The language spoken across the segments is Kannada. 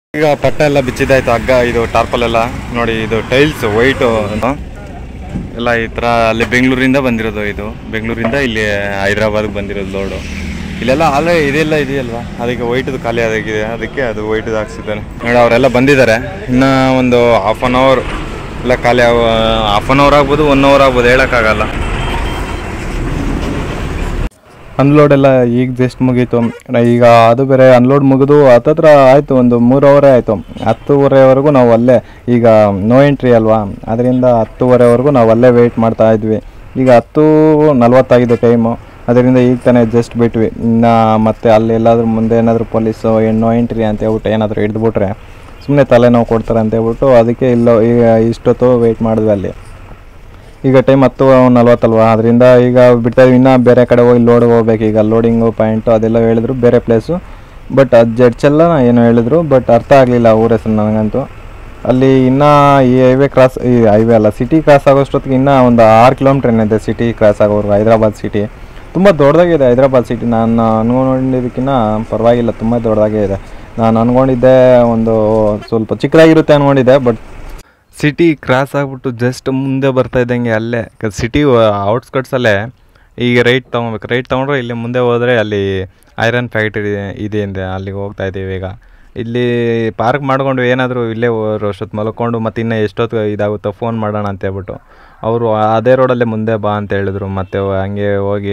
ಈಗ ಪಟ್ಟ ಎಲ್ಲ ಬಿಚ್ಚಿದಾಯ್ತು ಹಗ್ಗ ಇದು ಟಾರ್ಪಲ್ ಎಲ್ಲ ನೋಡಿ ಇದು ಟೈಲ್ಸ್ ವೈಟು ಎಲ್ಲ ಈ ಥರ ಅಲ್ಲಿ ಬೆಂಗಳೂರಿಂದ ಬಂದಿರೋದು ಇದು ಬೆಂಗಳೂರಿಂದ ಇಲ್ಲಿ ಹೈದ್ರಾಬಾದ್ಗೆ ಬಂದಿರೋದು ಲೋಡು ಇಲ್ಲೆಲ್ಲ ಆಲ್ರೆಡಿ ಇದೆಲ್ಲ ಇದೆಯಲ್ವಾ ಅದಕ್ಕೆ ವೈಟ್ದು ಖಾಲಿ ಆಗಿದೆ ಅದಕ್ಕೆ ಅದು ವೈಟ್ದು ಹಾಕ್ಸಿದ್ದಾನೆ ನೋಡಿ ಅವರೆಲ್ಲ ಬಂದಿದ್ದಾರೆ ಇನ್ನು ಒಂದು ಹಾಫ್ ಆನ್ ಅವರ್ ಎಲ್ಲ ಖಾಲಿ ಆಗ ಹಾಫ್ ಆನ್ ಅವರ್ ಆಗ್ಬೋದು ಒನ್ ಅವರ್ ಆಗ್ಬೋದು ಹೇಳೋಕ್ಕಾಗಲ್ಲ ಅನ್ಲೋಡ್ ಎಲ್ಲ ಈಗ ಜಸ್ಟ್ ಮುಗೀತು ಈಗ ಅದು ಬೇರೆ ಅನ್ಲೋಡ್ ಮುಗಿದು ಹತ್ತತ್ರ ಆಯಿತು ಒಂದು ಮೂರು ಅವರೇ ಆಯಿತು ಹತ್ತುವರೆವರೆಗೂ ನಾವು ಅಲ್ಲೇ ಈಗ ನೋ ಎಂಟ್ರಿ ಅಲ್ವಾ ಅದರಿಂದ ಹತ್ತುವರೆವರೆಗೂ ನಾವು ಅಲ್ಲೇ ವೆಯ್ಟ್ ಮಾಡ್ತಾ ಇದ್ವಿ ಈಗ ಹತ್ತು ನಲ್ವತ್ತಾಗಿದೆ ಟೈಮು ಅದರಿಂದ ಈಗ ತಾನೇ ಜಸ್ಟ್ ಬಿಟ್ವಿ ಇನ್ನು ಮತ್ತೆ ಅಲ್ಲಿ ಎಲ್ಲಾದ್ರೂ ಮುಂದೆ ಏನಾದರೂ ಪೊಲೀಸು ನೋ ಎಂಟ್ರಿ ಅಂತ ಹೇಳ್ಬಿಟ್ಟು ಏನಾದರೂ ಹಿಡಿದ್ಬಿಟ್ರೆ ಸುಮ್ಮನೆ ತಲೆನೋವು ಕೊಡ್ತಾರೆ ಅಂತ ಹೇಳ್ಬಿಟ್ಟು ಅದಕ್ಕೆ ಇಲ್ಲ ಈಗ ಇಷ್ಟೊತ್ತು ವೆಯ್ಟ್ ಮಾಡಿದ್ವಿ ಅಲ್ಲಿ ಈಗ ಟೈಮ್ ಹತ್ತು ನಲ್ವತ್ತಲ್ವಾ ಅದರಿಂದ ಈಗ ಬಿಡ್ತಾ ಇದೀವಿ ಇನ್ನೂ ಬೇರೆ ಕಡೆ ಹೋಗಿ ಲೋಡ್ ಹೋಗ್ಬೇಕು ಈಗ ಲೋಡಿಂಗು ಪಾಯಿಂಟು ಅದೆಲ್ಲ ಹೇಳಿದ್ರು ಬೇರೆ ಪ್ಲೇಸು ಬಟ್ ಅದು ಜಡ್ಜೆಲ್ಲ ಏನೋ ಹೇಳಿದ್ರು ಬಟ್ ಅರ್ಥ ಆಗಲಿಲ್ಲ ಊರ ಹೆಸರು ನನಗಂತೂ ಅಲ್ಲಿ ಇನ್ನೂ ಈ ಹೈವೇ ಕ್ರಾಸ್ ಈ ಹೈವೇ ಅಲ್ಲ ಸಿಟಿ ಕ್ರಾಸ್ ಆಗೋಷ್ಟೊತ್ತಿಗೆ ಇನ್ನೂ ಒಂದು ಆರು ಕಿಲೋಮೀಟ್ರ್ ಏನಿದೆ ಸಿಟಿ ಕ್ರಾಸ್ ಆಗೋರು ಹೈದ್ರಾಬಾದ್ ಸಿಟಿ ತುಂಬ ದೊಡ್ಡದಾಗಿದೆ ಹೈದ್ರಾಬಾದ್ ಸಿಟಿ ನಾನು ಅನ್ಕೊಂಡಿದ್ದಕ್ಕಿಂತ ಪರವಾಗಿಲ್ಲ ತುಂಬ ದೊಡ್ಡದಾಗೇ ಇದೆ ನಾನು ಅನ್ಕೊಂಡಿದ್ದೆ ಒಂದು ಸ್ವಲ್ಪ ಚಿಕ್ಕದಾಗಿರುತ್ತೆ ಅನ್ಕೊಂಡಿದ್ದೆ ಬಟ್ ಸಿಟಿ ಕ್ರಾಸ್ ಆಗ್ಬಿಟ್ಟು ಜಸ್ಟ್ ಮುಂದೆ ಬರ್ತಾ ಇದ್ದಂಗೆ ಅಲ್ಲೇ ಸಿಟಿ ಔಟ್ಸ್ಕಟ್ಸಲ್ಲೇ ಈಗ ರೈಟ್ ತೊಗೊಬೇಕು ರೈಟ್ ತೊಗೊಂಡ್ರೆ ಇಲ್ಲಿ ಮುಂದೆ ಹೋದರೆ ಅಲ್ಲಿ ಐರನ್ ಫ್ಯಾಕ್ಟ್ರಿ ಇದೆ ಅಂದೆ ಅಲ್ಲಿಗೆ ಹೋಗ್ತಾ ಇದ್ದೀವಿ ಈಗ ಇಲ್ಲಿ ಪಾರ್ಕ್ ಮಾಡ್ಕೊಂಡು ಏನಾದರೂ ಇಲ್ಲೇ ಅಷ್ಟೊತ್ತು ಮಲ್ಕೊಂಡು ಮತ್ತು ಇನ್ನೂ ಎಷ್ಟೊತ್ತು ಇದಾಗುತ್ತೋ ಫೋನ್ ಮಾಡೋಣ ಅಂತ ಹೇಳ್ಬಿಟ್ಟು ಅವರು ಅದೇ ರೋಡಲ್ಲೇ ಮುಂದೆ ಬಾ ಅಂತ ಹೇಳಿದ್ರು ಮತ್ತು ಹಂಗೆ ಹೋಗಿ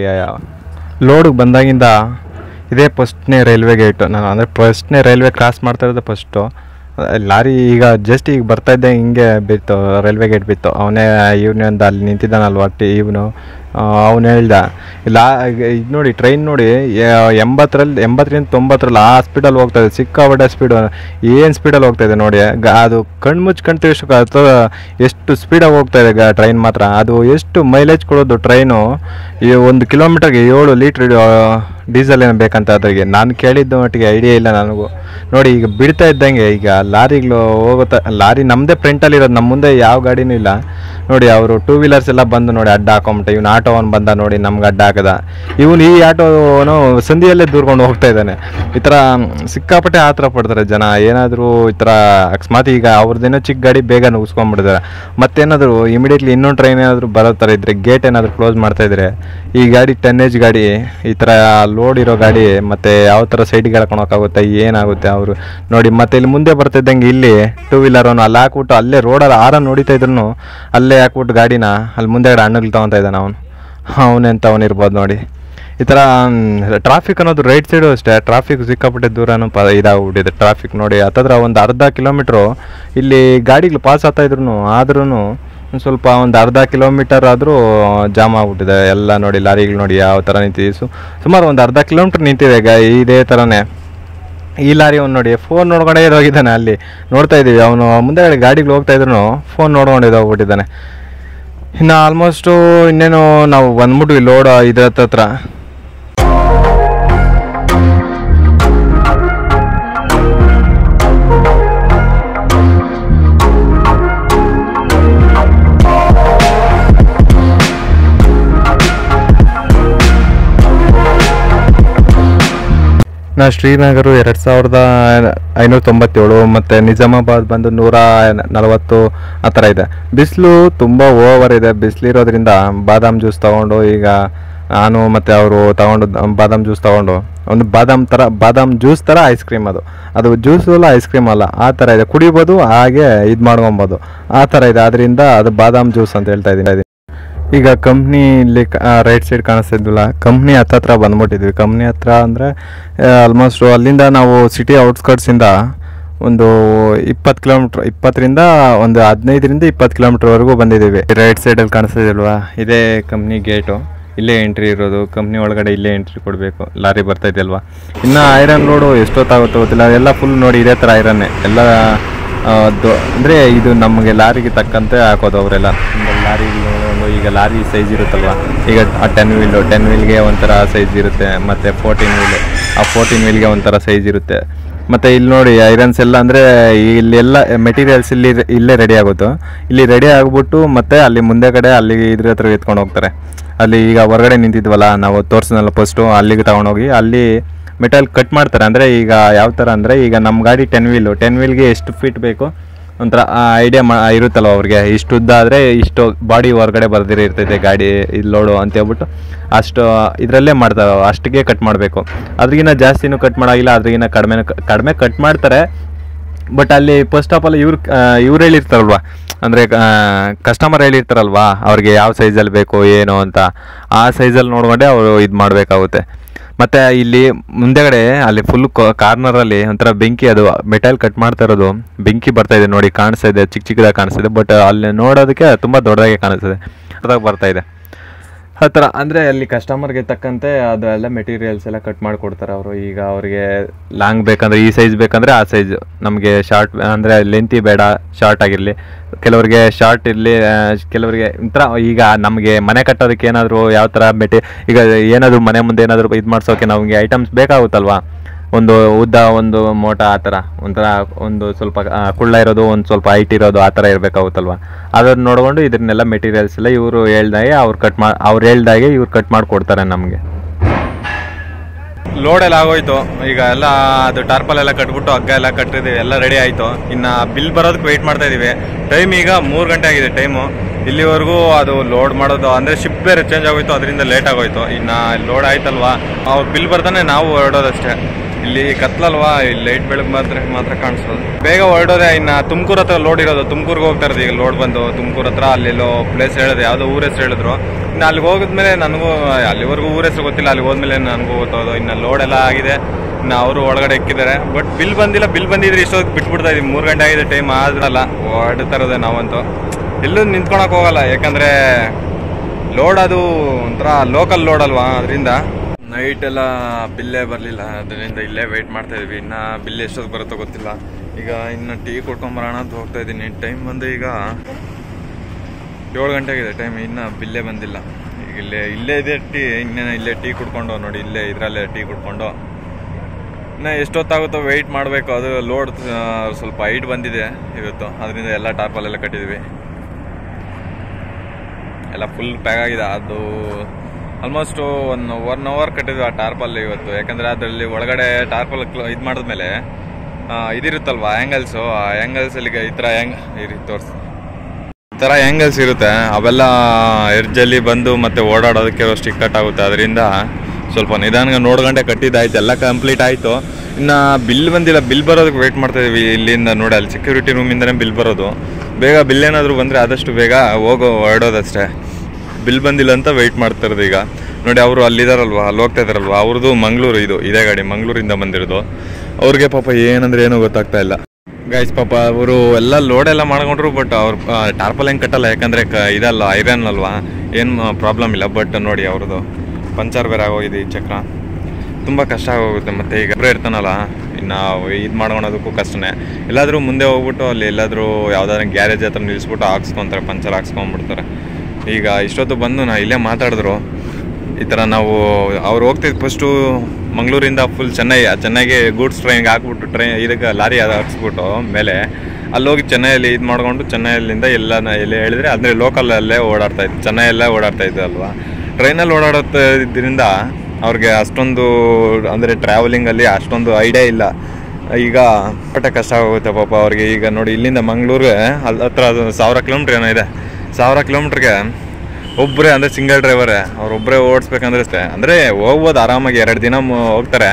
ಲೋಡಿಗೆ ಬಂದಾಗಿಂದ ಇದೇ ಫಸ್ಟ್ನೇ ರೈಲ್ವೆ ಗೇಟು ನಾನು ಅಂದರೆ ಫಸ್ಟ್ನೇ ರೈಲ್ವೆ ಕ್ರಾಸ್ ಮಾಡ್ತಾ ಇರೋದು ಫಸ್ಟು ಲಾರಿ ಈಗ ಜಸ್ಟ್ ಈಗ ಬರ್ತಾ ಇದ್ದೆ ಹಿಂಗೆ ಬಿತ್ತು ರೈಲ್ವೆ ಗೇಟ್ ಬಿತ್ತು ಅವನೇ ಇವನಿಂದ ಅಲ್ಲಿ ನಿಂತಿದ್ದಾನಲ್ವ ಒಟ್ಟು ಇವನು ಅವನು ಹೇಳ್ದ ಲಾ ಇದು ನೋಡಿ ಟ್ರೈನ್ ನೋಡಿ ಯ- ಎಂಬತ್ತರಲ್ಲಿ ಎಂಬತ್ತರಿಂದ ತೊಂಬತ್ತರಲ್ಲಿ ಆ ಸ್ಪೀಡಲ್ಲಿ ಹೋಗ್ತಾ ಇದೆ ಸಿಕ್ಕಾಪಟ್ಟೆ ಸ್ಪೀಡು ಏನು ಸ್ಪೀಡಲ್ಲಿ ಹೋಗ್ತಾ ಇದೆ ನೋಡಿ ಗ ಅದು ಕಣ್ಣು ಮುಚ್ಚಿ ಕಣ್ತು ಎಷ್ಟು ಅಥವಾ ಎಷ್ಟು ಸ್ಪೀಡಾಗಿ ಹೋಗ್ತಾ ಇದೆ ಗ ಟ್ರೈನ್ ಮಾತ್ರ ಅದು ಎಷ್ಟು ಮೈಲೇಜ್ ಕೊಡೋದು ಟ್ರೈನು ಈ ಒಂದು ಕಿಲೋಮೀಟರ್ಗೆ ಏಳು ಲೀಟ್ರ್ ಡೀಸೆಲ್ ಏನು ಬೇಕಂತ ಅದ್ರಿಗೆ ನಾನು ಕೇಳಿದ್ದ ಮಟ್ಟಿಗೆ ಐಡಿಯಾ ಇಲ್ಲ ನನಗೂ ನೋಡಿ ಈಗ ಬಿಡ್ತಾ ಇದ್ದಂಗೆ ಈಗ ಲಾರಿಗಳು ಹೋಗುತ್ತಾ ಲಾರಿ ನಮ್ಮದೇ ಫ್ರಂಟಲ್ಲಿ ಇರೋದು ನಮ್ಮ ಮುಂದೆ ಯಾವ ಗಾಡಿನೂ ಇಲ್ಲ ನೋಡಿ ಅವರು ಟೂ ವೀಲರ್ಸ್ ಎಲ್ಲ ಬಂದು ನೋಡಿ ಅಡ್ಡ ಹಾಕೊಂಬಿಟ್ಟೆ ಇವ್ನು ಆಟೋ ಅವ್ನು ಬಂದ ನೋಡಿ ನಮ್ಗೆ ಅಡ್ಡ ಹಾಕದ ಇವನು ಈ ಆಟೋನು ಸಂಧಿಯಲ್ಲೇ ದೂರ್ಕೊಂಡು ಹೋಗ್ತಾ ಇದ್ದಾನೆ ಈ ಥರ ಸಿಕ್ಕಾಪಟ್ಟೆ ಆ ಥರ ಪಡ್ತಾರೆ ಜನ ಏನಾದರೂ ಈ ಥರ ಅಕಸ್ಮಾತ್ ಈಗ ಅವ್ರದ್ದೇನೋ ಚಿಕ್ಕ ಗಾಡಿ ಬೇಗ ನುಗ್ಸ್ಕೊಂಡ್ಬಿಡ್ತಾರೆ ಮತ್ತೇನಾದರೂ ಇಮಿಡಿಯೇಟ್ಲಿ ಇನ್ನೊಂದು ಟ್ರೈನ್ ಏನಾದರೂ ಬರೋ ಥರ ಇದ್ದರೆ ಗೇಟ್ ಏನಾದರೂ ಕ್ಲೋಸ್ ಮಾಡ್ತಾ ಇದ್ರೆ ಈ ಗಾಡಿ ಟೆನ್ನೇಜ್ ಗಾಡಿ ಈ ಥರ ಲೋಡ್ ಇರೋ ಗಾಡಿ ಮತ್ತು ಯಾವ ಥರ ಸೈಡಿಗೆ ಎಳ್ಕೊಳಕ್ಕಾಗುತ್ತೆ ಏನಾಗುತ್ತೆ ಅವರು ನೋಡಿ ಮತ್ತೆ ಇಲ್ಲಿ ಮುಂದೆ ಬರ್ತಿದ್ದಂಗೆ ಇಲ್ಲಿ ಟೂ ವೀಲರ್ ಅವನು ಅಲ್ಲಿ ಹಾಕ್ಬಿಟ್ಟು ಅಲ್ಲೇ ರೋಡಲ್ಲಿ ಆರ ನೋಡಿತಾ ಇದ್ರು ಅಲ್ಲೇ ಹಾಕ್ಬಿಟ್ಟು ಗಾಡಿನ ಅಲ್ಲಿ ಮುಂದೆಗಡೆ ಹಣ್ಣುಗಳು ತೊಗೊತಾ ಇದ್ದಾನೆ ಅವನು ಅವನೆಂತ ಅವನು ಇರ್ಬೋದು ನೋಡಿ ಈ ಥರ ಟ್ರಾಫಿಕ್ ಅನ್ನೋದು ರೈಟ್ ಸೈಡು ಅಷ್ಟೇ ಟ್ರಾಫಿಕ್ ಸಿಕ್ಕಾಪಟ್ಟೆ ದೂರನೂ ಪ ಇದಾಗ್ಬಿಟ್ಟಿದೆ ಟ್ರಾಫಿಕ್ ನೋಡಿ ಹತ್ತತ್ರ ಒಂದು ಅರ್ಧ ಕಿಲೋಮೀಟ್ರು ಇಲ್ಲಿ ಗಾಡಿಗಳು ಪಾಸ್ ಆಗ್ತಾ ಇದ್ರು ಆದ್ರೂ ಒಂದು ಸ್ವಲ್ಪ ಒಂದು ಅರ್ಧ ಕಿಲೋಮೀಟರ್ ಆದರೂ ಜಾಮ್ ಆಗ್ಬಿಟ್ಟಿದೆ ಎಲ್ಲ ನೋಡಿ ಲಾರಿಗಳು ನೋಡಿ ಯಾವ ಥರ ನಿಂತಿದೆ ಸು ಸುಮಾರು ಒಂದು ಅರ್ಧ ಕಿಲೋಮೀಟ್ರ್ ನಿಂತಿದೆ ಗ ಇದೇ ಥರನೇ ಈ ಲಾರಿ ಅವ್ನು ನೋಡಿ ಫೋನ್ ನೋಡ್ಕೊಂಡೇ ಹೋಗಿದ್ದಾನೆ ಅಲ್ಲಿ ನೋಡ್ತಾ ಇದ್ದೀವಿ ಅವನು ಮುಂದೆ ಗಾಡಿಗಳು ಹೋಗ್ತಾ ಇದ್ರು ಫೋನ್ ನೋಡ್ಕೊಂಡು ಹೋಗ್ಬಿಟ್ಟಿದ್ದಾನೆ ಇನ್ನು ಆಲ್ಮೋಸ್ಟು ಇನ್ನೇನು ನಾವು ಬಂದ್ಬಿಟ್ವಿ ಲೋಡ್ ಇದ್ರ ಹತ್ರ ನಾ ಶ್ರೀನಗರ ಎರಡು ಸಾವಿರದ ಐನೂರ ತೊಂಬತ್ತೇಳು ಮತ್ತು ನಿಜಾಮಾಬಾದ್ ಬಂದು ನೂರ ನಲವತ್ತು ಆ ಥರ ಇದೆ ಬಿಸಿಲು ತುಂಬ ಓವರ್ ಇದೆ ಬಿಸಿಲಿರೋದ್ರಿಂದ ಬಾದಾಮ್ ಜ್ಯೂಸ್ ತೊಗೊಂಡು ಈಗ ನಾನು ಮತ್ತು ಅವರು ತಗೊಂಡು ಬಾದಾಮ್ ಜ್ಯೂಸ್ ತೊಗೊಂಡು ಒಂದು ಬಾದಾಮ್ ಥರ ಬಾದಾಮ್ ಜ್ಯೂಸ್ ಥರ ಐಸ್ ಕ್ರೀಮ್ ಅದು ಅದು ಜ್ಯೂಸು ಅಲ್ಲ ಐಸ್ ಕ್ರೀಮ್ ಅಲ್ಲ ಆ ಥರ ಇದೆ ಕುಡಿಬೋದು ಹಾಗೆ ಇದು ಮಾಡ್ಕೊಬೋದು ಆ ಥರ ಇದೆ ಅದರಿಂದ ಅದು ಬಾದಾಮ್ ಜ್ಯೂಸ್ ಅಂತ ಹೇಳ್ತಾ ಇದ್ದೀನಿ ಈಗ ಕಂಪ್ನಿ ಇಲ್ಲಿ ರೈಟ್ ಸೈಡ್ ಕಾಣಿಸ್ತಾ ಇದ್ವಲ್ಲ ಕಂಪ್ನಿ ಹತ್ತತ್ರ ಬಂದ್ಬಿಟ್ಟಿದ್ವಿ ಕಂಪ್ನಿ ಹತ್ರ ಅಂದರೆ ಆಲ್ಮೋಸ್ಟ್ ಅಲ್ಲಿಂದ ನಾವು ಸಿಟಿ ಔಟ್ಸ್ಕಟ್ಸಿಂದ ಒಂದು ಇಪ್ಪತ್ತು ಕಿಲೋಮೀಟ್ರ್ ಇಪ್ಪತ್ತರಿಂದ ಒಂದು ಹದಿನೈದರಿಂದ ಇಪ್ಪತ್ತು ಕಿಲೋಮೀಟ್ರ್ವರೆಗೂ ಬಂದಿದ್ದೀವಿ ರೈಟ್ ಸೈಡಲ್ಲಿ ಕಾಣಿಸ್ತಾ ಇದೆಯಲ್ವಾ ಇದೇ ಕಂಪ್ನಿ ಗೇಟು ಇಲ್ಲೇ ಎಂಟ್ರಿ ಇರೋದು ಕಂಪ್ನಿ ಒಳಗಡೆ ಇಲ್ಲೇ ಎಂಟ್ರಿ ಕೊಡಬೇಕು ಲಾರಿ ಬರ್ತಾ ಇದೆಯಲ್ವಾ ಇನ್ನು ಐರನ್ ರೋಡು ಎಷ್ಟೊತ್ತಾಗುತ್ತೋ ಗೊತ್ತಿಲ್ಲ ಎಲ್ಲ ಫುಲ್ ನೋಡಿ ಇದೇ ಥರ ಐರನ್ನೇ ಎಲ್ಲ ಆ, ದೊ- ಅಂದ್ರೆ ಇದು ನಮಗೆ ಲಾರಿಗೆ ತಕ್ಕಂತೆ ಹಾಕೋದು ಅವರೆಲ್ಲ ಲಾರಿ ಈಗ ಲಾರಿ ಸೈಜ್ ಇರುತ್ತಲ್ವಾ ಈಗ ಟೆನ್ ವೀಲು ಟೆನ್ ವೀಲ್ಗೆ ಒಂಥರ ಸೈಜ್ ಇರುತ್ತೆ ಮತ್ತೆ ಫೋರ್ಟೀನ್ ವೀಲ್ ಆ ಫೋರ್ಟೀನ್ ವೀಲ್ಗೆ ಒಂಥರ ಸೈಜ್ ಇರುತ್ತೆ ಮತ್ತೆ ಇಲ್ಲಿ ನೋಡಿ ಐರನ್ಸ್ ಎಲ್ಲ ಅಂದ್ರೆ ಇಲ್ಲೆಲ್ಲ ಮೆಟೀರಿಯಲ್ಸ್ ಇಲ್ಲಿ ಇಲ್ಲೇ ರೆಡಿ ಆಗುತ್ತೆ ಇಲ್ಲಿ ರೆಡಿ ಆಗ್ಬಿಟ್ಟು ಮತ್ತೆ ಅಲ್ಲಿ ಮುಂದೆ ಕಡೆ ಅಲ್ಲಿ ಇದ್ರ ಹತ್ರ ಎತ್ಕೊಂಡು ಹೋಗ್ತಾರೆ ಅಲ್ಲಿ ಈಗ ಹೊರಗಡೆ ನಿಂತಿದ್ವಲ್ಲ ನಾವು ತೋರಿಸಿದ್ನಲ್ಲ ಫಸ್ಟು ಅಲ್ಲಿಗೆ ತಗೊಂಡೋಗಿ ಅಲ್ಲಿ ಮೆಟಲ್ ಕಟ್ ಮಾಡ್ತಾರೆ ಅಂದರೆ ಈಗ ಯಾವ ಥರ ಅಂದರೆ ಈಗ ನಮ್ಮ ಗಾಡಿ ಟೆನ್ ವೀಲು ಟೆನ್ ವೀಲ್ಗೆ ಎಷ್ಟು ಫೀಟ್ ಬೇಕು ಒಂಥರ ಐಡಿಯಾ ಮಾ ಇರುತ್ತಲ್ವ ಅವ್ರಿಗೆ ಇಷ್ಟು ಉದ್ದ ಆದರೆ ಇಷ್ಟು ಬಾಡಿ ಹೊರಗಡೆ ಬರ್ದಿರ ಇರ್ತೈತೆ ಗಾಡಿ ಇದು ಲೋಡು ಅಂತ ಹೇಳ್ಬಿಟ್ಟು ಅಷ್ಟು ಇದರಲ್ಲೇ ಮಾಡ್ತಾರೆ ಅಷ್ಟಿಗೆ ಕಟ್ ಮಾಡಬೇಕು ಅದ್ರಿಗಿನ್ನ ಜಾಸ್ತಿನೂ ಕಟ್ ಮಾಡೋಗಿಲ್ಲ ಅದ್ರಿಗಿನ್ನ ಕಡಿಮೆ ಕಡಿಮೆ ಕಟ್ ಮಾಡ್ತಾರೆ ಬಟ್ ಅಲ್ಲಿ ಫಸ್ಟ್ ಆಫ್ ಆಲ್ ಇವ್ರು ಇವ್ರು ಹೇಳಿರ್ತಾರಲ್ವಾ ಅಂದರೆ ಕಸ್ಟಮರ್ ಹೇಳಿರ್ತಾರಲ್ವಾ ಅವ್ರಿಗೆ ಯಾವ ಸೈಜಲ್ಲಿ ಬೇಕು ಏನು ಅಂತ ಆ ಸೈಜಲ್ಲಿ ನೋಡ್ಕೊಂಡೆ ಅವರು ಇದು ಮಾಡಬೇಕಾಗುತ್ತೆ ಮತ್ತು ಇಲ್ಲಿ ಮುಂದೆಗಡೆ ಅಲ್ಲಿ ಫುಲ್ ಕಾರ್ನರಲ್ಲಿ ಒಂಥರ ಬೆಂಕಿ ಅದು ಮೆಟಲ್ ಕಟ್ ಮಾಡ್ತಾ ಇರೋದು ಬೆಂಕಿ ಬರ್ತಾ ಇದೆ ನೋಡಿ ಕಾಣಿಸ್ತಾ ಇದೆ ಚಿಕ್ಕ ಚಿಕ್ಕದಾಗಿ ಕಾಣಿಸ್ತಾ ಇದೆ ಬಟ್ ಅಲ್ಲಿ ನೋಡೋದಕ್ಕೆ ತುಂಬ ದೊಡ್ಡದಾಗಿ ಕಾಣಿಸ್ತದೆ ಅದಾಗ ಬರ್ತಾ ಇದೆ ಆ ಥರ ಅಂದರೆ ಅಲ್ಲಿ ಕಸ್ಟಮರ್ಗೆ ತಕ್ಕಂತೆ ಅದೆಲ್ಲ ಮೆಟೀರಿಯಲ್ಸ್ ಎಲ್ಲ ಕಟ್ ಮಾಡಿಕೊಡ್ತಾರೆ ಅವರು ಈಗ ಅವರಿಗೆ ಲಾಂಗ್ ಬೇಕಂದ್ರೆ ಈ ಸೈಜ್ ಬೇಕಂದರೆ ಆ ಸೈಜ್ ನಮಗೆ ಶಾರ್ಟ್ ಅಂದರೆ ಲೆಂತಿ ಬೇಡ ಶಾರ್ಟ್ ಆಗಿರಲಿ ಕೆಲವರಿಗೆ ಶಾರ್ಟ್ ಇರಲಿ ಕೆಲವರಿಗೆ ಒಂಥರ ಈಗ ನಮಗೆ ಮನೆ ಕಟ್ಟೋದಕ್ಕೆ ಏನಾದರೂ ಯಾವ ಥರ ಮೆಟಿ ಈಗ ಏನಾದರೂ ಮನೆ ಮುಂದೆ ಏನಾದರೂ ಇದು ಮಾಡ್ಸೋಕೆ ನಮಗೆ ಐಟಮ್ಸ್ ಬೇಕಾಗುತ್ತಲ್ವಾ ಒಂದು ಉದ್ದ ಒಂದು ಮೋಟ ಆ ಥರ ಒಂಥರ ಒಂದು ಸ್ವಲ್ಪ ಆ, ಕುಳ್ಳ ಇರೋದು ಒಂದು ಸ್ವಲ್ಪ ಹೈಟ್ ಇರೋದು ಆ ಥರ ಇರಬೇಕಾಗುತ್ತಲ್ವ ಅದನ್ನ ನೋಡ್ಕೊಂಡು ಇದನ್ನೆಲ್ಲ ಮೆಟೀರಿಯಲ್ಸ್ ಎಲ್ಲ ಇವರು ಹೇಳ್ದಾಗೆ ಅವ್ರು ಕಟ್ ಮಾ ಅವ್ರು ಹೇಳ್ದಾಗೆ ಇವ್ರು ಕಟ್ ಮಾಡಿಕೊಡ್ತಾರೆ ನಮಗೆ ಲೋಡ್ ಎಲ್ಲ ಆಗೋಯ್ತು ಈಗ ಎಲ್ಲ ಅದು ಟಾರ್ಪಲ್ ಎಲ್ಲ ಕಟ್ಬಿಟ್ಟು ಹಗ್ಗ ಎಲ್ಲ ಕಟ್ಟಿದೀವಿ ಎಲ್ಲ ರೆಡಿ ಆಯ್ತು ಇನ್ನ ಬಿಲ್ ಬರೋದಕ್ಕೆ ವೆಯ್ಟ್ ಮಾಡ್ತಾ ಇದೀವಿ ಟೈಮ್ ಈಗ ಮೂರು ಗಂಟೆ ಆಗಿದೆ ಟೈಮು ಇಲ್ಲಿವರೆಗೂ ಅದು ಲೋಡ್ ಮಾಡೋದು ಅಂದ್ರೆ ಶಿಫ್ಟ್ ಬೇರೆ ಚೇಂಜ್ ಆಗೋಯ್ತು ಅದರಿಂದ ಲೇಟ್ ಆಗೋಯ್ತು ಇನ್ನ ಲೋಡ್ ಆಯ್ತಲ್ವಾ ಅವ್ರ ಬಿಲ್ ಬರ್ತಾನೆ ನಾವು ಹೊರಡೋದಷ್ಟೇ ಇಲ್ಲಿ ಕತ್ಲಲ್ವಾ ಇಲ್ಲಿ ಲೈಟ್ ಬೆಳಗ್ಗೆ ಮಾತ್ರ ಮಾತ್ರ ಕಾಣಿಸೋದು ಬೇಗ ಹೊರಡೋದೆ ಇನ್ನ ತುಮಕೂರು ಹತ್ರ ಲೋಡ್ ಇರೋದು ತುಮಕೂರ್ಗೆ ಹೋಗ್ತಾ ಇರೋದು ಈಗ ಲೋಡ್ ಬಂದು ತುಮಕೂರು ಹತ್ರ ಅಲ್ಲೆಲ್ಲೋ ಪ್ಲೇಸ್ ಹೇಳಿದೆ ಯಾವುದೋ ಊರ ಹೆಸರು ಹೇಳಿದ್ರು ಇನ್ನು ಅಲ್ಲಿಗೆ ಹೋಗಿದ್ಮೇಲೆ ನನಗೂ ಅಲ್ಲಿವರೆಗೂ ಊರ ಹೆಸರು ಗೊತ್ತಿಲ್ಲ ಅಲ್ಲಿಗೆ ಹೋದ್ಮೇಲೆ ನನಗೂ ಗೊತ್ತೋದು ಇನ್ನು ಲೋಡ್ ಎಲ್ಲ ಆಗಿದೆ ಇನ್ನು ಅವರು ಒಳಗಡೆ ಎಕ್ಕಿದ್ದಾರೆ ಬಟ್ ಬಿಲ್ ಬಂದಿಲ್ಲ ಬಿಲ್ ಬಂದಿದ್ರೆ ಇಷ್ಟೊತ್ತು ಬಿಟ್ಬಿಡ್ತಾ ಇದೀವಿ ಮೂರು ಗಂಟೆ ಆಗಿದೆ ಟೈಮ್ ಆದ್ರಲ್ಲ ಹೊರಡ್ತಾ ಇರೋದೆ ನಾವಂತೂ ಎಲ್ಲೂ ನಿಂತ್ಕೊಳಕ್ ಹೋಗಲ್ಲ ಯಾಕಂದ್ರೆ ಲೋಡ್ ಅದು ಒಂಥರ ಲೋಕಲ್ ಲೋಡ್ ಅಲ್ವಾ ಅದರಿಂದ ನೈಟ್ ಎಲ್ಲ ಬಿಲ್ಲೇ ಬರಲಿಲ್ಲ ಅದರಿಂದ ಇಲ್ಲೇ ವೆಯ್ಟ್ ಮಾಡ್ತಾ ಇದೀವಿ ಇನ್ನು ಬಿಲ್ ಎಷ್ಟೊತ್ತು ಬರುತ್ತೋ ಗೊತ್ತಿಲ್ಲ ಈಗ ಇನ್ನು ಟೀ ಕೊಡ್ಕೊಂಬರೋಣ ಅಂತ ಹೋಗ್ತಾ ಇದ್ದೀನಿ ಟೈಮ್ ಬಂದು ಈಗ ಏಳು ಗಂಟೆ ಆಗಿದೆ ಟೈಮ್ ಇನ್ನು ಬಿಲ್ಲೇ ಬಂದಿಲ್ಲ ಈಗ ಇಲ್ಲೇ ಇಲ್ಲೇ ಇದೆ ಟೀ ಇನ್ನೇನು ಇಲ್ಲೇ ಟೀ ಕುಡ್ಕೊಂಡು ನೋಡಿ ಇಲ್ಲೇ ಇದರಲ್ಲೇ ಟೀ ಕುಡ್ಕೊಂಡು ಇನ್ನು ಎಷ್ಟೊತ್ತಾಗುತ್ತೋ ವೆಯ್ಟ್ ಮಾಡಬೇಕು ಅದು ಲೋಡ್ ಸ್ವಲ್ಪ ಹೈಟ್ ಬಂದಿದೆ ಇವತ್ತು ಅದರಿಂದ ಎಲ್ಲ ಟಾರ್ಪಲ್ಲೆಲ್ಲ ಕಟ್ಟಿದ್ವಿ ಎಲ್ಲ ಫುಲ್ ಪ್ಯಾಕ್ ಆಗಿದೆ ಅದು ಆಲ್ಮೋಸ್ಟ್ ಒನ್ ಒನ್ ಅವರ್ ಕಟ್ಟಿದ್ವಿ ಆ ಟಾರ್ಪಲ್ ಇವತ್ತು ಯಾಕಂದ್ರೆ ಅದರಲ್ಲಿ ಒಳಗಡೆ ಟಾರ್ಪಲ್ ಇದು ಮಾಡಿದ್ಮೇಲೆ ಆ, ಇದಿರುತ್ತಲ್ವಾ ಆ್ಯಂಗಲ್ಸು ಆ ಆ್ಯಂಗಲ್ಸ್ ಅಲ್ಲಿ ಈ ಥರ ಹ್ಯಾಂಗ್ ಇರಿ ತೋರಿಸಿ ಈ ಥರ ಆ್ಯಂಗಲ್ಸ್ ಇರುತ್ತೆ ಅವೆಲ್ಲ ಎರ್ಜಲ್ಲಿ ಬಂದು ಮತ್ತೆ ಓಡಾಡೋದಕ್ಕೆ ಅಷ್ಟು ಇಕ್ಕಟ್ಟಾಗುತ್ತೆ ಅದರಿಂದ ಸ್ವಲ್ಪ ನಿಧಾನಕ್ಕೆ ನೋಡ್ಗಂಡೆ ಕಟ್ಟಿದ್ದಾಯ್ತು ಎಲ್ಲ ಕಂಪ್ಲೀಟ್ ಆಯಿತು ಇನ್ನು ಬಿಲ್ ಬಂದಿಲ್ಲ ಬಿಲ್ ಬರೋದಕ್ಕೆ ವೆಯ್ಟ್ ಮಾಡ್ತಾ ಇದೀವಿ ಇಲ್ಲಿಂದ ನೋಡಿ ಅಲ್ಲಿ ಸೆಕ್ಯೂರಿಟಿ ರೂಮಿಂದನೇ ಬಿಲ್ ಬರೋದು ಬೇಗ ಬಿಲ್ ಏನಾದರೂ ಬಂದರೆ ಆದಷ್ಟು ಬೇಗ ಹೋಗೋ ಹೊರಡೋದಷ್ಟೇ ಬಿಲ್ ಬಂದಿಲ್ಲ ಅಂತ ವೆಯ್ಟ್ ಮಾಡ್ತಾ ಇರೋದು ಈಗ ನೋಡಿ ಅವರು ಅಲ್ಲಿದಾರಲ್ವಾ ಅಲ್ಲಿ ಹೋಗ್ತಾ ಇದಾರಲ್ವಾ ಅವ್ರದ್ದು ಮಂಗಳೂರು ಇದು ಇದೇ ಗಾಡಿ ಮಂಗಳೂರಿಂದ ಬಂದಿರೋದು ಅವ್ರಿಗೆ ಪಾಪ ಏನಂದ್ರೆ ಏನೂ ಗೊತ್ತಾಗ್ತಾ ಇಲ್ಲ ಗೈಸ್ ಪಾಪ ಅವರು ಎಲ್ಲ ಲೋಡ್ ಎಲ್ಲ ಮಾಡ್ಕೊಂಡ್ರು ಬಟ್ ಅವ್ರು ಟಾರ್ಪಲ್ ಹೆಂಗೆ ಕಟ್ಟಲ್ಲ ಯಾಕಂದ್ರೆ ಕ ಇದಲ್ಲ ಐರನ್ ಅಲ್ವಾ ಏನು ಪ್ರಾಬ್ಲಮ್ ಇಲ್ಲ ಬಟ್ ನೋಡಿ ಅವ್ರದ್ದು ಪಂಚರ್ ಬೇರೆ ಆಗೋಗಿದೆ ಈ ಚಕ್ರ ತುಂಬ ಕಷ್ಟ ಆಗೋಗುತ್ತೆ ಮತ್ತೆ ಈಗ ಒಬ್ಬರೇ ಇರ್ತಾನಲ್ಲ ಇನ್ನು ಇದು ಮಾಡ್ಕೊಳೋದಕ್ಕೂ ಕಷ್ಟನೇ ಎಲ್ಲಾದರೂ ಮುಂದೆ ಹೋಗ್ಬಿಟ್ಟು ಅಲ್ಲಿ ಎಲ್ಲಾದರೂ ಯಾವ್ದಾದ್ರು ಗ್ಯಾರೇಜ್ ಹತ್ರ ನಿಲ್ಲಿಸ್ಬಿಟ್ಟು ಹಾಕ್ಸ್ಕೊಂತಾರೆ ಪಂಚರ್ ಹಾಕ್ಸ್ಕೊಂಡ್ಬಿಡ್ತಾರೆ ಈಗ ಇಷ್ಟೊತ್ತು ಬಂದು ನಾ ಇಲ್ಲೇ ಮಾತಾಡಿದ್ರು ಈ ಥರ ನಾವು ಅವ್ರು ಹೋಗ್ತಿದ್ದು ಫಸ್ಟು ಮಂಗಳೂರಿಂದ ಫುಲ್ ಚೆನ್ನೈ ಚೆನ್ನೈಗೆ ಗೂಡ್ಸ್ ಟ್ರೈನ್ಗೆ ಹಾಕ್ಬಿಟ್ಟು ಟ್ರೈನ್ ಇದಕ್ಕೆ ಲಾರಿ ಅದು ಹಾಕ್ಸ್ಬಿಟ್ಟು ಮೇಲೆ ಅಲ್ಲಿ ಹೋಗಿ ಚೆನ್ನೈಯಲ್ಲಿ ಇದು ಮಾಡ್ಕೊಂಡು ಚೆನ್ನೈಯಲ್ಲಿಂದ ಎಲ್ಲ ಎಲ್ಲಿ ಹೇಳಿದ್ರೆ ಅಂದರೆ ಲೋಕಲಲ್ಲೇ ಓಡಾಡ್ತಾ ಇತ್ತು ಚೆನ್ನೈಯಲ್ಲೇ ಓಡಾಡ್ತಾ ಇದ್ದು ಅಲ್ವಾ ಟ್ರೈನಲ್ಲಿ ಓಡಾಡೋದ್ರಿಂದ ಅವ್ರಿಗೆ ಅಷ್ಟೊಂದು ಅಂದರೆ ಟ್ರಾವೆಲಿಂಗಲ್ಲಿ ಅಷ್ಟೊಂದು ಐಡಿಯಾ ಇಲ್ಲ ಈಗ ಪಟ್ಟ ಕಷ್ಟ ಆಗುತ್ತೆ ಪಾಪ ಅವ್ರಿಗೆ ಈಗ ನೋಡಿ ಇಲ್ಲಿಂದ ಮಂಗಳೂರಿಗೆ ಅಲ್ಲಿ ಹತ್ರ ಅದು ಸಾವಿರ ಕಿಲೋಮೀಟ್ರ್ ಏನೋ ಇದೆ ಸಾವಿರ ಕಿಲೋಮೀಟ್ರಿಗೆ ಒಬ್ಬರೇ ಅಂದರೆ ಸಿಂಗಲ್ ಡ್ರೈವರೇ ಅವ್ರೊಬ್ಬರೇ ಓಡಿಸ್ಬೇಕಂದ್ರೆ ಅಷ್ಟೇ ಅಂದರೆ ಹೋಗ್ಬೋದು ಆರಾಮಾಗಿ ಎರಡು ದಿನ ಮು- ಹೋಗ್ತಾರೆ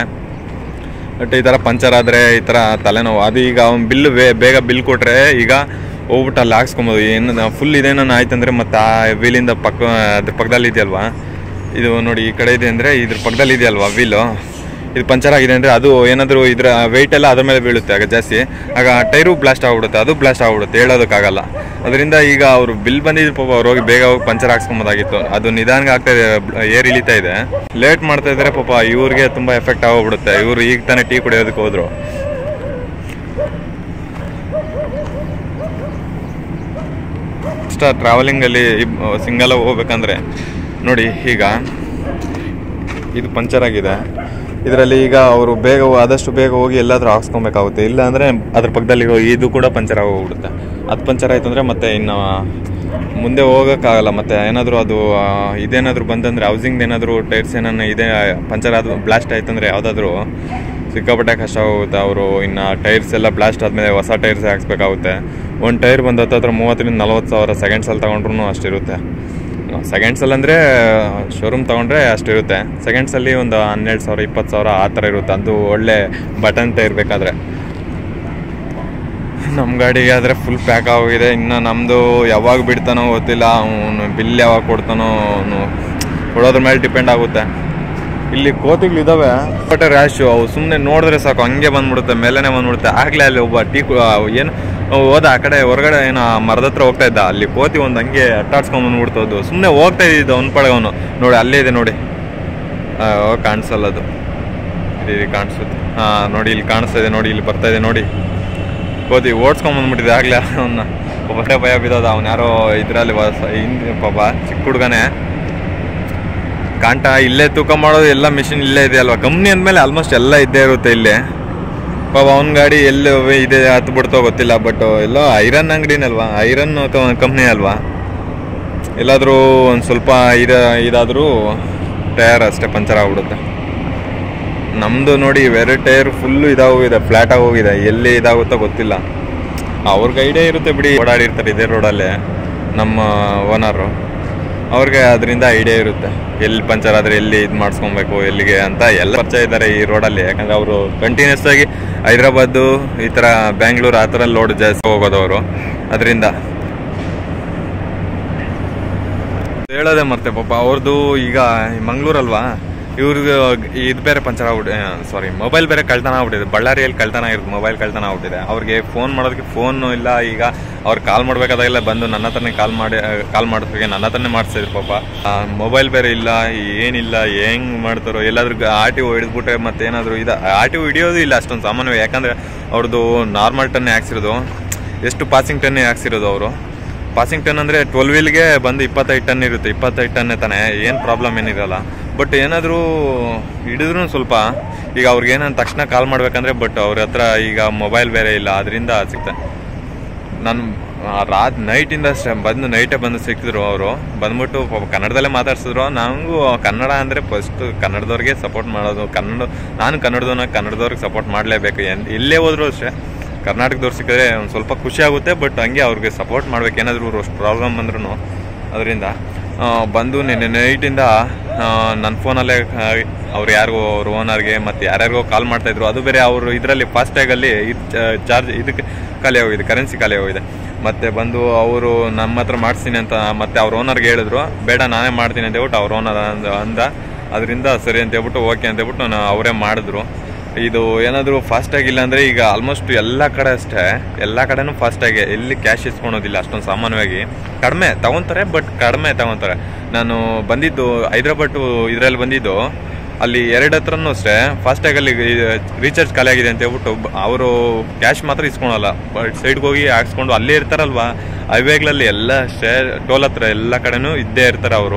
ಬಟ್ ಈ ಥರ ಪಂಚರ್ ಆದರೆ ಈ ಥರ ತಲೆನೋವು ಅದು ಈಗ ಅವ್ನು ಬಿಲ್ ಬೇಗ ಬಿಲ್ ಕೊಟ್ಟರೆ ಈಗ ಹೋಗ್ಬಿಟ್ಟು ಅಲ್ಲಿ ಹಾಕ್ಸ್ಕೊಬೋದು ಏನು ಫುಲ್ ಇದೇನೋ ಆಯ್ತಂದ್ರೆ ಮತ್ತು ಆ ವೀಲಿಂದ ಪಕ್ಕ ಅದ್ರ ಪಕ್ಕದಲ್ಲಿ ಇದೆಯಲ್ವಾ ಇದು ನೋಡಿ ಈ ಕಡೆ ಇದೆ ಅಂದರೆ ಇದ್ರ ಪಕ್ಕದಲ್ಲಿ ಇದೆಯಲ್ವಾ ವೀಲು ಇದು ಪಂಚರ್ ಆಗಿದೆ ಅಂದರೆ ಅದು ಏನಾದರೂ ಇದರ ವೆಯ್ಟ್ ಎಲ್ಲ ಅದ್ರ ಮೇಲೆ ಬೀಳುತ್ತೆ ಆಗ ಜಾಸ್ತಿ ಆಗ ಟೈರು ಬ್ಲಾಸ್ಟ್ ಆಗ್ಬಿಡುತ್ತೆ ಅದು ಬ್ಲಾಸ್ಟ್ ಆಗ್ಬಿಡುತ್ತೆ ಹೇಳೋದಕ್ಕಾಗಲ್ಲ ಅದರಿಂದ ಈಗ ಅವರು ಬಿಲ್ ಬಂದಿದ್ರು ಪಾಪ ಅವ್ರು ಹೋಗಿ ಬೇಗ ಹೋಗಿ ಪಂಚರ್ ಹಾಕ್ಸ್ಕೊಂಬೋದಾಗಿತ್ತು ಅದು ನಿಧಾನಕ್ಕೆ ಆಗ್ತಾ ಇದೆ ಏರ್ ಇಳಿತಾ ಇದೆ ಲೇಟ್ ಮಾಡ್ತಾ ಇದ್ದಾರೆ ಪಾಪ ಇವ್ರಿಗೆ ತುಂಬ ಎಫೆಕ್ಟ್ ಆಗೋಗ್ಬಿಡುತ್ತೆ ಇವರು ಈಗ ತಾನೇ ಟೀ ಕುಡಿಯೋದಕ್ಕೆ ಹೋದ್ರು ಇಷ್ಟ ಟ್ರಾವೆಲಿಂಗಲ್ಲಿ ಸಿಂಗಲ್ ಹೋಗ್ಬೇಕಂದ್ರೆ ನೋಡಿ ಈಗ ಇದು ಪಂಚರ್ ಆಗಿದೆ ಇದರಲ್ಲಿ ಈಗ ಅವರು ಬೇಗ ಆದಷ್ಟು ಬೇಗ ಹೋಗಿ ಎಲ್ಲಾದರೂ ಹಾಕ್ಸ್ಕೊಬೇಕಾಗುತ್ತೆ ಇಲ್ಲ ಅಂದರೆ ಅದ್ರ ಪಕ್ಕದಲ್ಲಿ ಇರೋ ಇದು ಕೂಡ ಪಂಚರ್ ಆಗೋಗ್ಬಿಡುತ್ತೆ ಅದು ಪಂಚರ್ ಆಯ್ತು ಅಂದರೆ ಮತ್ತೆ ಇನ್ನು ಮುಂದೆ ಹೋಗೋಕ್ಕಾಗಲ್ಲ ಮತ್ತು ಏನಾದರೂ ಅದು ಆ, ಇದೇನಾದರೂ ಬಂದಂದರೆ ಹೌಸಿಂಗ್ ಏನಾದರೂ ಟೈರ್ಸ್ ಏನಾನ ಇದೆ ಪಂಚರ್ ಆದ ಬ್ಲಾಸ್ಟ್ ಆಯ್ತಂದರೆ ಯಾವುದಾದ್ರೂ ಸಿಕ್ಕಾಪಟ್ಟೆ ಕಷ್ಟ ಆಗುತ್ತೆ ಅವರು ಇನ್ನು ಟೈರ್ಸ್ ಎಲ್ಲ ಬ್ಲಾಸ್ಟ್ ಆದಮೇಲೆ ಹೊಸ ಟೈರ್ಸ್ ಹಾಕ್ಸ್ಬೇಕಾಗುತ್ತೆ ಒಂದು ಟೈರ್ ಬಂದು ಹತ್ತತ್ರ ಮೂವತ್ತರಿಂದ ನಲ್ವತ್ತು ಸಾವಿರ ಸೆಕೆಂಡ್ಸಲ್ಲಿ ತೊಗೊಂಡ್ರು ಅಷ್ಟಿರುತ್ತೆ ಸೆಕೆಂಡ್ಸಲ್ಲಿ ಅಂದರೆ ಶೋರೂಮ್ ತೊಗೊಂಡ್ರೆ ಅಷ್ಟಿರುತ್ತೆ ಸೆಕೆಂಡ್ಸಲ್ಲಿ ಒಂದು ಹನ್ನೆರಡು ಸಾವಿರ ಇಪ್ಪತ್ತು ಸಾವಿರ ಆ ಥರ ಇರುತ್ತೆ ಅದು ಒಳ್ಳೆ ಬಟನ್ ಟೈರ್ ಬೇಕಾದರೆ ನಮ್ಮ ಗಾಡಿಗೆ ಆದರೆ ಫುಲ್ ಪ್ಯಾಕ್ ಆಗೋಗಿದೆ ಇನ್ನು ನಮ್ಮದು ಯಾವಾಗ ಬಿಡ್ತಾನೋ ಗೊತ್ತಿಲ್ಲ ಅವನು ಬಿಲ್ ಯಾವಾಗ ಕೊಡ್ತಾನೋ ಅವನು ಕೊಡೋದ್ರ ಮೇಲೆ ಡಿಪೆಂಡ್ ಆಗುತ್ತೆ ಇಲ್ಲಿ ಕೋತಿಗಳಿದ್ದಾವೆ ಬಟ್ ರ್ಯಾಶು ಅವು ಸುಮ್ಮನೆ ನೋಡಿದ್ರೆ ಸಾಕು ಹಂಗೆ ಬಂದ್ಬಿಡುತ್ತೆ ಮೇಲೆನೆ ಬಂದ್ಬಿಡುತ್ತೆ ಆಗಲೇ ಅಲ್ಲಿ ಒಬ್ಬ ಟೀ ಏನು ಹೋದ ಆ ಕಡೆ ಹೊರಗಡೆ ಏನೋ ಆ ಮರದ ಹತ್ರ ಹೋಗ್ತಾ ಇದ್ದ ಅಲ್ಲಿ ಕೋತಿ ಒಂದು ಹಂಗೆ ಅಟ್ಟಾಡ್ಸ್ಕೊಂಡ್ ಬಂದ್ಬಿಡ್ತದ್ದು ಸುಮ್ಮನೆ ಹೋಗ್ತಾ ಇದ್ದಿದ್ದು ಅವ್ನ ಪಳಗ ಅವನು ನೋಡಿ ಅಲ್ಲೇ ಇದೆ ನೋಡಿ ಆ, ಕಾಣಿಸಲ್ಲ ಅದು ಇಲ್ಲಿ ಕಾಣಿಸುತ್ತೆ ಹಾಂ ನೋಡಿ ಇಲ್ಲಿ ಕಾಣಿಸ್ತಾ ಇದೆ ನೋಡಿ ಇಲ್ಲಿ ಬರ್ತಾ ಇದೆ ನೋಡಿ ಕೋತಿ ಓಡಿಸ್ಕೊಂಡ್ ಬಂದ್ಬಿಟ್ಟಿದೆ ಆಗ್ಲೇ ಅವನ್ನ ಒಬ್ಬರೇ ಭಯ ಬಿದ್ದೋದ ಅವ್ನು ಯಾರೋ ಇದರಲ್ಲಿ ಹಿಂದೆ ಪಾಪ ಚಿಕ್ಕ ಹುಡುಗನೇ ಕಾಂಟ ಇಲ್ಲೇ ತೂಕ ಮಾಡೋದು ಎಲ್ಲ ಮಿಷಿನ್ ಇಲ್ಲೇ ಇದೆ ಅಲ್ವಾ ಕಂಪ್ನಿ ಅಂದಮೇಲೆ ಆಲ್ಮೋಸ್ಟ್ ಎಲ್ಲ ಇದ್ದೇ ಇರುತ್ತೆ ಇಲ್ಲೇ ಪಾಪ ಅವ್ನ ಗಾಡಿ ಎಲ್ಲಿ ಇದೆ ಹತ್ತು ಬಿಡ್ತೋ ಗೊತ್ತಿಲ್ಲ ಬಟ್ ಎಲ್ಲೋ ಐರನ್ ಅಂಗಡಿನಲ್ವಾ ಐರನ್ ಕಂಪ್ನಿ ಅಲ್ವಾ ಎಲ್ಲಾದರೂ ಒಂದು ಸ್ವಲ್ಪ ಇದ ಇದಾದರೂ ಟಯರ್ ಅಷ್ಟೇ ಪಂಚರ್ ಆಗ್ಬಿಡುತ್ತೆ ನಮ್ಮದು ನೋಡಿ ಬೇರೆ ಟೈರ್ ಫುಲ್ಲು ಇದಾಗೋಗಿದೆ ಫ್ಲ್ಯಾಟ್ ಆಗೋಗಿದೆ ಎಲ್ಲಿ ಇದಾಗುತ್ತೋ ಗೊತ್ತಿಲ್ಲ ಅವ್ರಿಗೆ ಐಡಿಯಾ ಇರುತ್ತೆ ಬಿಡಿ ಓಡಾಡಿರ್ತಾರೆ ಇದೇ ರೋಡಲ್ಲೇ ನಮ್ಮ ಓನರು ಅವ್ರಿಗೆ ಅದರಿಂದ ಐಡಿಯಾ ಇರುತ್ತೆ ಎಲ್ಲಿ ಪಂಚರ್ ಆದರೆ ಎಲ್ಲಿ ಇದು ಮಾಡಿಸ್ಕೊಬೇಕು ಎಲ್ಲಿಗೆ ಅಂತ ಎಲ್ಲ ಪರಿಚಯ ಇದ್ದಾರೆ ಈ ರೋಡಲ್ಲಿ ಯಾಕಂದರೆ ಅವರು ಕಂಟಿನ್ಯೂಸ್ ಆಗಿ ಹೈದ್ರಾಬಾದು ಈ ಥರ ಬ್ಯಾಂಗ್ಳೂರು ಆ ಥರ ಲೋಡ್ ಜಾಸ್ತಿ ಹೋಗೋದು ಅವರು ಅದರಿಂದ ಹೇಳೋದೇ ಮರ್ತೆ ಪಾಪ ಅವ್ರದ್ದು ಈಗ ಮಂಗಳೂರಲ್ವಾ ಇವ್ರಿಗೆ ಇದು ಬೇರೆ ಪಂಚರ್ ಆಗ್ಬಿಟ್ಟು ಸಾರಿ ಮೊಬೈಲ್ ಬೇರೆ ಕಳ್ತನ ಆಗ್ಬಿಟ್ಟಿದೆ ಬಳ್ಳಾರಿಯಲ್ಲಿ ಕಳ್ತನ ಆಗಿರುತ್ತೆ ಮೊಬೈಲ್ ಕಳ್ತನ ಆಗ್ಬಿಟ್ಟಿದೆ ಅವ್ರಿಗೆ ಫೋನ್ ಮಾಡೋದಕ್ಕೆ ಫೋನು ಇಲ್ಲ ಈಗ ಅವ್ರು ಕಾಲ್ ಮಾಡ್ಬೇಕಾದಾಗೆಲ್ಲ ಬಂದು ನನ್ನ ಹತ್ರನೇ ಕಾಲ್ ಮಾಡಿ ಕಾಲ್ ಮಾಡಿಸ್ಬೇಕು ನನ್ನ ಹತ್ರನೇ ಮಾಡಿಸಿದ್ರು ಪಾಪ ಮೊಬೈಲ್ ಬೇರೆ ಇಲ್ಲ ಏನಿಲ್ಲ ಹೆಂಗ್ ಮಾಡ್ತಾರೋ ಎಲ್ಲಾದ್ರೂ ಆರ್ ಟಿ ಒ ಹಿಡಿದ್ಬಿಟ್ರೆ ಮತ್ತೇನಾದರೂ ಇದು ಆರ್ ಟಿ ಒ ಹಿಡಿಯೋದು ಇಲ್ಲ ಅಷ್ಟೊಂದು ಸಾಮಾನ್ಯ ಯಾಕಂದರೆ ಅವ್ರದ್ದು ನಾರ್ಮಲ್ ಟನ್ನೇ ಹಾಕ್ಸಿರೋದು ಎಷ್ಟು ಪಾಸಿಂಗ್ ಟನ್ನೇ ಹಾಕ್ಸಿರೋದು ಅವರು ಪಾಸಿಂಗ್ ಟನ್ ಅಂದರೆ ಟ್ವೆಲ್ ವೀಲ್ಗೆ ಬಂದು ಇಪ್ಪತ್ತೈದು ಟನ್ ಇರುತ್ತೆ ಇಪ್ಪತ್ತೈದು ಟನ್ನೇ ತಾನೆ ಏನು ಪ್ರಾಬ್ಲಮ್ ಏನಿರಲ್ಲ ಬಟ್ ಏನಾದರೂ ಹಿಡಿದ್ರು ಸ್ವಲ್ಪ ಈಗ ಅವ್ರಿಗೆ ಏನಂತ ತಕ್ಷಣ ಕಾಲ್ ಮಾಡ್ಬೇಕಂದ್ರೆ ಬಟ್ ಅವ್ರ ಹತ್ರ ಈಗ ಮೊಬೈಲ್ ಬೇರೆ ಇಲ್ಲ ಅದರಿಂದ ಸಿಗ್ತಾ ನಾನು ರಾತ್ ನೈಟಿಂದ ಅಷ್ಟೇ ಬಂದು ನೈಟೇ ಬಂದು ಸಿಕ್ಕಿದ್ರು ಅವರು ಬಂದ್ಬಿಟ್ಟು ಪಾಪ ಕನ್ನಡದಲ್ಲೇ ಮಾತಾಡ್ಸಿದ್ರು ನನಗೂ ಕನ್ನಡ ಅಂದರೆ ಫಸ್ಟ್ ಕನ್ನಡದವ್ರಿಗೆ ಸಪೋರ್ಟ್ ಮಾಡೋದು ಕನ್ನಡ ನಾನು ಕನ್ನಡದವನ ಕನ್ನಡದವ್ರಿಗೆ ಸಪೋರ್ಟ್ ಮಾಡಲೇಬೇಕು ಎಲ್ಲೇ ಹೋದ್ರು ಅಷ್ಟೇ ಕರ್ನಾಟಕದವ್ರು ಸಿಕ್ಕಿದ್ರೆ ಒಂದು ಸ್ವಲ್ಪ ಖುಷಿ ಆಗುತ್ತೆ ಬಟ್ ಹಂಗೆ ಅವ್ರಿಗೆ ಸಪೋರ್ಟ್ ಮಾಡ್ಬೇಕು ಏನಾದರೂ ಪ್ರಾಬ್ಲಮ್ ಅಂದ್ರೂ ಅದರಿಂದ ಬಂದು ನಿನ್ನೆ ನೈಟಿಂದ ನನ್ನ ಫೋನಲ್ಲೇ ಅವ್ರು ಯಾರಿಗೋ ಅವ್ರ ಓನರ್ಗೆ ಮತ್ತು ಯಾರ್ಯಾರಿಗೋ ಕಾಲ್ ಮಾಡ್ತಾಯಿದ್ರು ಅದು ಬೇರೆ ಅವರು ಇದರಲ್ಲಿ ಫಾಸ್ಟ್ಯಾಗಲ್ಲಿ ಇದು ಚಾರ್ಜ್ ಇದಕ್ಕೆ ಖಾಲಿ ಹೋಗಿದೆ ಕರೆನ್ಸಿ ಖಾಲಿ ಹೋಗಿದೆ ಮತ್ತೆ ಬಂದು ಅವರು ನಮ್ಮ ಹತ್ರ ಮಾಡಿಸ್ತೀನಿ ಅಂತ ಮತ್ತೆ ಅವ್ರ ಓನರ್ಗೆ ಹೇಳಿದ್ರು ಬೇಡ ನಾನೇ ಮಾಡ್ತೀನಿ ಅಂತ ಹೇಳ್ಬಿಟ್ಟು ಅವ್ರ ಓನರ್ ಅಂದ ಅಂದ ಅದರಿಂದ ಸರಿ ಅಂತ ಹೇಳ್ಬಿಟ್ಟು ಓಕೆ ಅಂತ ಹೇಳ್ಬಿಟ್ಟು ನಾನು ಅವರೇ ಮಾಡಿದ್ರು ಇದು ಏನಾದರೂ ಫಾಸ್ಟಾಗಿ ಇಲ್ಲ ಅಂದರೆ ಈಗ ಆಲ್ಮೋಸ್ಟ್ ಎಲ್ಲ ಕಡೆ ಅಷ್ಟೇ ಎಲ್ಲ ಕಡೆನೂ ಫಾಸ್ಟಾಗಿ ಎಲ್ಲಿ ಕ್ಯಾಶ್ ಇಸ್ಕೊಳೋದಿಲ್ಲ ಅಷ್ಟೊಂದು ಸಾಮಾನ್ಯವಾಗಿ ಕಡಿಮೆ ತಗೊತಾರೆ ಬಟ್ ಕಡಿಮೆ ತಗೊತಾರೆ ನಾನು ಬಂದಿದ್ದು ಹೈದ್ರಾಬಾದ್ ಇದರಲ್ಲಿ ಬಂದಿದ್ದು ಅಲ್ಲಿ ಎರಡು ಹತ್ರನೂ ಅಷ್ಟೇ ಫಾಸ್ಟ್ಯಾಗಲ್ಲಿ ರೀಚಾರ್ಜ್ ಖಾಲಿ ಆಗಿದೆ ಅಂತ ಹೇಳ್ಬಿಟ್ಟು ಅವರು ಕ್ಯಾಶ್ ಮಾತ್ರ ಇಸ್ಕೊಳಲ್ಲ ಬಟ್ ಸೈಡ್ಗೆ ಹೋಗಿ ಹಾಕ್ಸ್ಕೊಂಡು ಅಲ್ಲೇ ಇರ್ತಾರಲ್ವಾ ಹೈವೇಗಳಲ್ಲಿ ಎಲ್ಲ ಅಷ್ಟೇ ಟೋಲ್ ಹತ್ರ ಎಲ್ಲ ಕಡೆನೂ ಇದ್ದೇ ಇರ್ತಾರೆ ಅವರು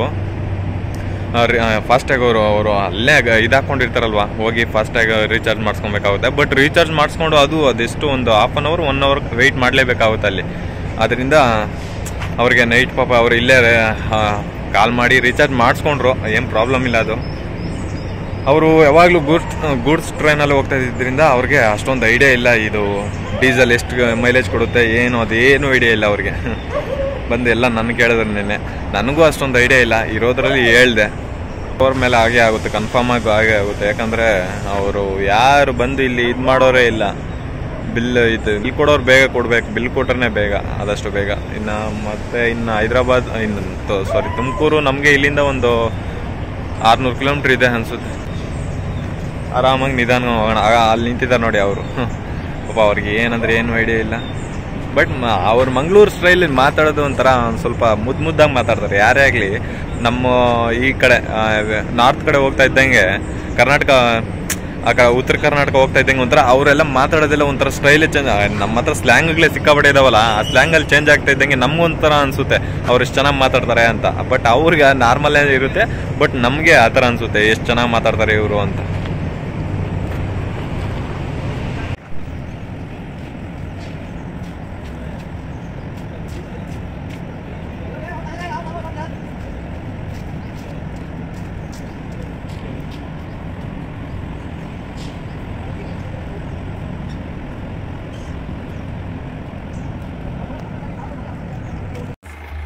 ಫಾಸ್ಟ್ಯಾಗ್ ಅವರು ಅವರು ಅಲ್ಲೇ ಗ- ಇದು ಹಾಕೊಂಡಿರ್ತಾರಲ್ವಾ ಹೋಗಿ ಫಾಸ್ಟ್ಯಾಗ್ ರೀಚಾರ್ಜ್ ಮಾಡಿಸ್ಕೊಬೇಕಾಗುತ್ತೆ ಬಟ್ ರೀಚಾರ್ಜ್ ಮಾಡಿಸ್ಕೊಂಡು ಅದು ಅದೆಷ್ಟು ಒಂದು half an hour one hour wait ಮಾಡಲೇಬೇಕಾಗುತ್ತೆ ಅಲ್ಲಿ ಅದರಿಂದ ಅವ್ರಿಗೆ ನೈಟ್ ಪಾಪ ಅವರು ಇಲ್ಲೇ ಕಾಲ್ ಮಾಡಿ ರೀಚಾರ್ಜ್ ಮಾಡಿಸ್ಕೊಂಡ್ರು ಏನು ಪ್ರಾಬ್ಲಮ್ ಇಲ್ಲ ಅದು ಅವರು ಯಾವಾಗಲೂ ಗೂಡ್ಸ್ ಗೂಡ್ಸ್ ಟ್ರೈನಲ್ಲಿ ಹೋಗ್ತಾ ಇದ್ದಿದ್ದರಿಂದ ಅವ್ರಿಗೆ ಅಷ್ಟೊಂದು ಐಡಿಯಾ ಇಲ್ಲ ಇದು ಡೀಸೆಲ್ ಎಷ್ಟು ಮೈಲೇಜ್ ಕೊಡುತ್ತೆ ಏನು ಅದೇನು ಐಡಿಯಾ ಇಲ್ಲ ಅವ್ರಿಗೆ ಬಂದು ಎಲ್ಲ ನನ್ನ ಕೇಳಿದ್ರು ನಿನ್ನೆ ನನಗೂ ಅಷ್ಟೊಂದು ಐಡಿಯಾ ಇಲ್ಲ ಇರೋದ್ರಲ್ಲಿ ಹೇಳ್ದೆ ಅವ್ರ ಮೇಲೆ ಹಾಗೆ ಆಗುತ್ತೆ ಕನ್ಫರ್ಮ್ ಆಗಿ ಹಾಗೆ ಆಗುತ್ತೆ ಯಾಕಂದರೆ ಅವರು ಯಾರು ಬಂದು ಇಲ್ಲಿ ಇದು ಮಾಡೋರೇ ಇಲ್ಲ ಬಿಲ್ ಇದು ಬಿಲ್ ಕೊಡೋರು ಬೇಗ ಕೊಡ್ಬೇಕು ಬಿಲ್ ಕೊಟ್ರೆ ಬೇಗ ಆದಷ್ಟು ಬೇಗ ಇನ್ನು ಮತ್ತೆ ಇನ್ನು ಹೈದ್ರಾಬಾದ್ ಇನ್ನು ಸಾರಿ ತುಮಕೂರು ನಮಗೆ ಇಲ್ಲಿಂದ ಒಂದು ಆರ್ನೂರು ಕಿಲೋಮೀಟ್ರ್ ಇದೆ ಅನ್ಸುತ್ತೆ ಆರಾಮಾಗಿ ನಿಧಾನ ಹೋಗೋಣ ಆಗ ಅಲ್ಲಿ ನಿಂತಿದ್ದಾರೆ ನೋಡಿ ಅವರು ಪಾಪ ಅವ್ರಿಗೆ ಏನಂದ್ರೆ ಏನು ಐಡಿಯಾ ಇಲ್ಲ ಬಟ್ ಅವ್ರು ಮಂಗಳೂರು ಸ್ಟೈಲಲ್ಲಿ ಮಾತಾಡೋದು ಒಂಥರ ಒಂದು ಸ್ವಲ್ಪ ಮುದ್ದು ಮುದ್ದಾಗಿ ಮಾತಾಡ್ತಾರೆ ಯಾರೇ ಆಗಲಿ ನಮ್ಮ ಈ ಕಡೆ ನಾರ್ತ್ ಕಡೆ ಹೋಗ್ತಾ ಇದ್ದಂಗೆ ಕರ್ನಾಟಕ ಆ ಕಡೆ ಉತ್ತರ ಕರ್ನಾಟಕ ಹೋಗ್ತಾ ಇದ್ದಂಗೆ ಒಂಥರ ಅವರೆಲ್ಲ ಮಾತಾಡೋದೆಲ್ಲ ಒಂಥರ ಸ್ಟೈಲೇ ಚೇಂಜ್ ನಮ್ಮ ಹತ್ರ ಸ್ಲ್ಯಾಂಗ್ಗಳೇ ಸಿಕ್ಕಾಪಟ್ಟೆ ಇದಾವಲ್ಲ ಆ ಸ್ಲ್ಯಾಂಗಲ್ಲಿ ಚೇಂಜ್ ಆಗ್ತಾ ಇದ್ದಂಗೆ ನಮ್ಗೊಂಥರ ಅನ್ಸುತ್ತೆ ಅವ್ರು ಎಷ್ಟು ಚೆನ್ನಾಗಿ ಮಾತಾಡ್ತಾರೆ ಅಂತ ಬಟ್ ಅವ್ರಿಗೆ ನಾರ್ಮಲ್ ಇರುತ್ತೆ ಬಟ್ ನಮಗೆ ಆ ಥರ ಅನ್ಸುತ್ತೆ ಎಷ್ಟು ಚೆನ್ನಾಗಿ ಮಾತಾಡ್ತಾರೆ ಇವರು ಅಂತ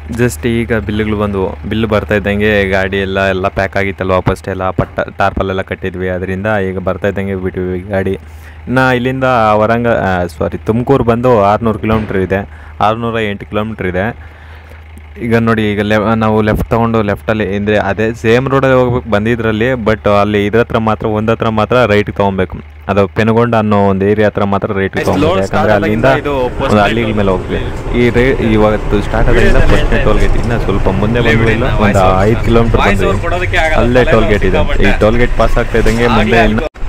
ಜಸ್ಟ್ ಈಗ ಬಿಲ್ലുಗಳು ಬಂದವು ಬಿಲ್ಲು ಬರ್ತಾ ಇದ್ದಂಗೆ ಗಾಡಿ ಎಲ್ಲ ಎಲ್ಲ ಪ್ಯಾಕ್ ಆಗಿತ್ತಲ್ವ ಫಸ್ಟ್ ಎಲ್ಲ ಪಟ್ಟ ಟಾರ್ಪಲ್ಲೆಲ್ಲ ಕಟ್ಟಿದ್ವಿ ಅದರಿಂದ ಈಗ ಬರ್ತಾ ಇದ್ದಂಗೆ ಬಿಟ್ವಿ ಗಾಡಿ ಇನ್ನು ಇಲ್ಲಿಂದ ವರಂಗ ಸಾರಿ ತುಮಕೂರು ಬಂದು ಆರುನೂರು ಕಿಲೋಮೀಟ್ರ್ ಇದೆ ಆರುನೂರ ಎಂಟು ಕಿಲೋಮೀಟ್ರ್ ಇದೆ ಈಗ ನೋಡಿ ಈಗ ಲೆ ನಾವು ಲೆಫ್ಟ್ ತೊಗೊಂಡು ಲೆಫ್ಟಲ್ಲಿ ಅಂದರೆ ಅದೇ ಸೇಮ್ ರೋಡಲ್ಲಿ ಹೋಗ್ಬೇಕು ಬಂದಿದ್ರಲ್ಲಿ ಬಟ್ ಅಲ್ಲಿ ಇದ್ರ ಹತ್ರ ಮಾತ್ರ ಒಂದು ಹತ್ರ ಮಾತ್ರ ರೈಟ್ಗೆ ತೊಗೊಬೇಕು ಅದು ಪೆನುಗೊಂಡ ಅನ್ನೋ ಒಂದು ಏರಿಯಾ ಹತ್ರ ಮಾತ್ರ ರೈಟ್ ತೊಗೊಬೇಕು ಯಾಕಂದರೆ ಅಲ್ಲಿಂದ ಒಂದು ಹಳ್ಳಿಗಳ ಮೇಲೆ ಹೋಗ್ತೀವಿ ಈ ರೇ ಇವತ್ತು ಸ್ಟಾರ್ಟ್ ಆದಾಗಿಂದ ಫಸ್ಟ್ನೇ ಟೋಲ್ ಗೇಟ್ ಇನ್ನು ಸ್ವಲ್ಪ ಮುಂದೆ ಬಂದಿಲ್ಲ ಒಂದು ಐದು ಕಿಲೋಮೀಟರ್ ಬಂದ್ವಿ ಅಲ್ಲೇ ಟೋಲ್ ಗೇಟ್ ಇದೆ ಈ ಟೋಲ್ ಗೇಟ್ ಪಾಸ್ ಆಗ್ತಾ ಇದ್ದಂಗೆ ಮುಂದೆ ಇನ್ನು